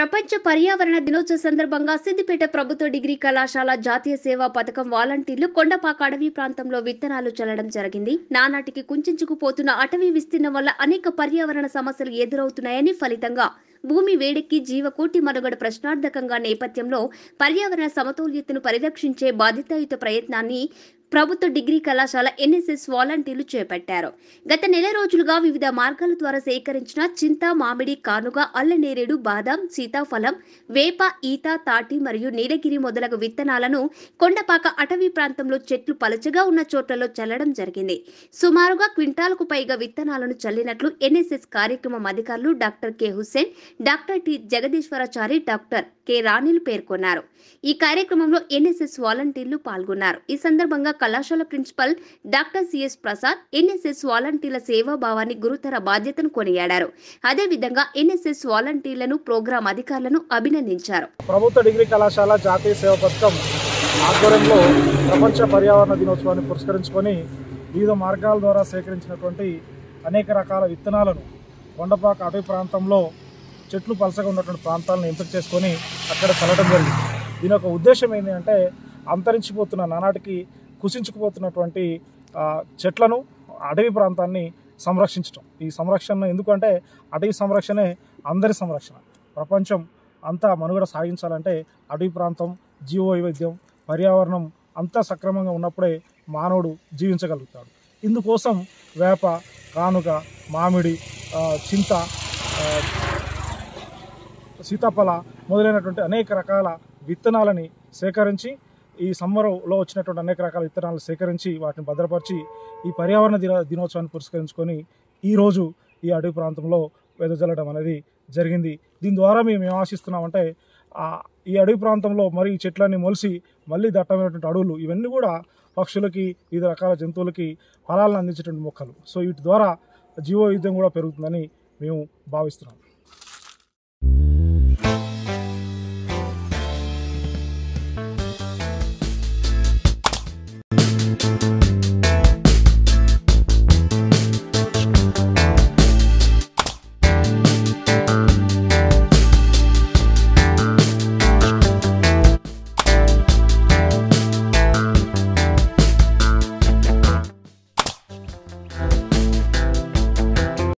ప్రపంచ పర్యావరణ దినోత్సవ సందర్భంగా సిద్దిపేట ప్రభుత్వ డిగ్రీ కళాశాల జాతీయ సేవా పథకం వాలంటీర్లు కొండపాక అడవి ప్రాంతంలో విత్తనాలు చల్లడం జరిగింది నానాటికి కుంచుకుపోతున్న అటవీ విస్తీర్ణం వల్ల అనేక పర్యావరణ సమస్యలు ఎదురవుతున్నాయని ఫలితంగా భూమి వేడెక్కి జీవకోటి మనుగడ ప్రశ్నార్థకంగా నేపథ్యంలో పర్యావరణ సమతౌల్యతను పరిరక్షించే బాధ్యతాయుత ప్రయత్నాన్ని ప్రభుత్వ డిగ్రీ కళాశాల ఎన్ఎస్ఎస్ వాలంటీర్లు చేపట్టారు గత నెల రోజులుగా వివిధ మార్గాల ద్వారా సేకరించిన చింత మామిడి కానుగ అల్లనేరేడు బాదాం సీతాఫలం వేప ఈత తాటి మరియు నీలగిరి మొదలగు విత్తనాలను కొండపాక అటవీ ప్రాంతంలో చెట్లు పలచగా ఉన్న చోట్లలో చల్లడం జరిగింది సుమారుగా క్వింటాలకు పైగా విత్తనాలను చల్లినట్లు ఎన్ఎస్ఎస్ కార్యక్రమం అధికారులు doctor K Hussain doctor T Jagadeeswarachari doctor K రాణిలు పేర్కొన్నారు ఈ కార్యక్రమంలో ఎన్ఎస్ఎస్ వాలంటీర్లు పాల్గొన్నారు ఈ సందర్భంగా కళాశాల principal doctor CS Prasad NSS వాలంటీర్ల సేవాభావాన్ని గురుతర బాధ్యతను కొనియాడారు అదేవిధంగా ఎన్ఎస్ఎస్ వాలంటీర్లను ప్రోగ్రాం అధికారులను అభినందించారు ప్రభుత్వ డిగ్రీ కళాశాల జాతీయ సేవ పథకం ఆధ్వర్యంలో ప్రపంచ పర్యావరణ దినోత్సవాన్ని పురస్కరించుకొని వివిధ మార్గాల ద్వారా సేకరించినటువంటి అనేక రకాల విత్తనాలను కొండపాక అటవీ ప్రాంతంలో చెట్లు పలసగా ఉన్నటువంటి ప్రాంతాలను ఎంపిక చేసుకొని అక్కడ చల్లడం జరిగింది దీని యొక్క ఉద్దేశం ఏంటి అంటే అంతరించిపోతున్న నానాటికి కుసించుకుపోతున్నటువంటి ఆ, చెట్లను అడవి ప్రాంతాన్ని సంరక్షించడం ఈ సంరక్షణ ఎందుకంటే అటవీ సంరక్షణే అందరి సంరక్షణ ప్రపంచం అంతా మనుగడ సాగించాలంటే అటవీ ప్రాంతం జీవ వైవిధ్యం పర్యావరణం అంతా సక్రమంగా ఉన్నప్పుడే మానవుడు జీవించగలుగుతాడు ఇందుకోసం వేప కానుగ మామిడి ఆ, చింత ఆ, సీతాఫల మొదలైనటువంటి అనేక రకాల విత్తనాలని సేకరించి ఈ సమ్మర్లో వచ్చినటువంటి అనేక రకాల విత్తనాలను సేకరించి వాటిని భద్రపరిచి ఈ పర్యావరణ దిన దినోత్సవాన్ని పురస్కరించుకొని ఈరోజు ఈ అడవి ప్రాంతంలో వెదజల్లడం అనేది జరిగింది దీని ద్వారా మేము ఏం ఆశిస్తున్నామంటే ఆ, ఈ అడవి ప్రాంతంలో మరి ఈ చెట్లన్నీ మొలిసి మళ్ళీ దట్టమైనటువంటి అడవులు ఇవన్నీ కూడా పక్షులకి వివిధ రకాల జంతువులకి ఫలాలను అందించేటువంటి మొక్కలు సో వీటి ద్వారా జీవవైవిధ్యం కూడా పెరుగుతుందని మేము భావిస్తున్నాం